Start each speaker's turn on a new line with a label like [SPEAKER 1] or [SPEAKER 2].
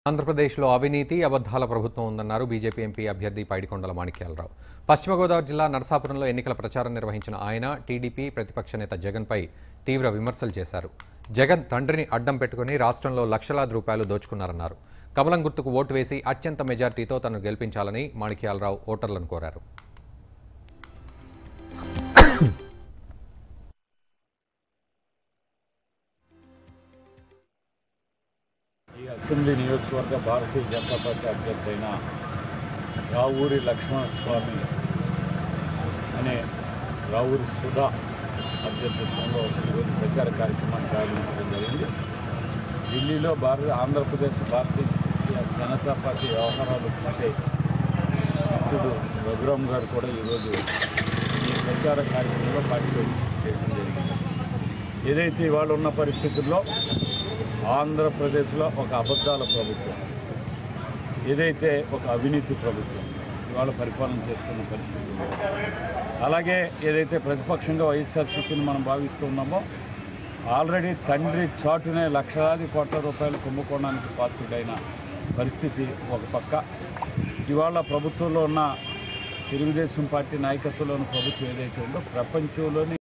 [SPEAKER 1] ఆంధ్రప్రదేశ్లో అవినీతి అబద్ధాల ప్రభుత్వం ఉందన్నారు బీజేపీ ఎంపీ అభ్యర్థి పైడికొండల మాణిక్యాలరావు పశ్చిమ గోదావరి జిల్లా నరసాపురంలో ఎన్నికల ప్రచారం నిర్వహించిన ఆయన టీడీపీ ప్రతిపక్ష నేత జగన్పై తీవ్ర విమర్శలు చేశారు జగన్ తండ్రిని అడ్డం పెట్టుకుని రాష్ట్రంలో లక్షలాది రూపాయలు దోచుకున్నారన్నారు కమలం గుర్తుకు ఓటు వేసి అత్యంత మెజార్టీతో తనను గెలిపించాలని మాణిక్యాలరావు ఓటర్లను కోరారు
[SPEAKER 2] ఈ అసెంబ్లీ నియోజకవర్గ భారతీయ జనతా పార్టీ అభ్యర్థి అయిన రావూరి లక్ష్మణస్వామి అనే రావూరి సుధా అభ్యర్థిత్వంలో ఈరోజు ప్రచార కార్యక్రమాన్ని ప్రారంభించడం జరిగింది ఢిల్లీలో భారత ఆంధ్రప్రదేశ్ భారతీయ జనతా పార్టీ వ్యవహారాలు చూసే మిత్రుడు రఘురామ్ గారు కూడా ఈరోజు ఈ ప్రచార కార్యక్రమంలో పార్టిసిపేట్ చేయడం జరిగింది ఏదైతే ఇవాళ ఉన్న పరిస్థితుల్లో ఆంధ్రప్రదేశ్లో ఒక అబద్ధాల ప్రభుత్వం ఏదైతే ఒక అవినీతి ప్రభుత్వం ఇవాళ పరిపాలన చేస్తున్న పరిస్థితుల్లో అలాగే ఏదైతే ప్రతిపక్షంగా వైఎస్ఆర్సీపీని మనం భావిస్తున్నామో ఆల్రెడీ తండ్రి చాటునే లక్షలాది కోట్ల రూపాయలు కుంభకోణానికి పాత్రుడైన పరిస్థితి ఒక పక్క ఇవాళ ప్రభుత్వంలో ఉన్న తెలుగుదేశం పార్టీ నాయకత్వంలోని ప్రభుత్వం ఏదైతే ఉందో ప్రపంచంలోని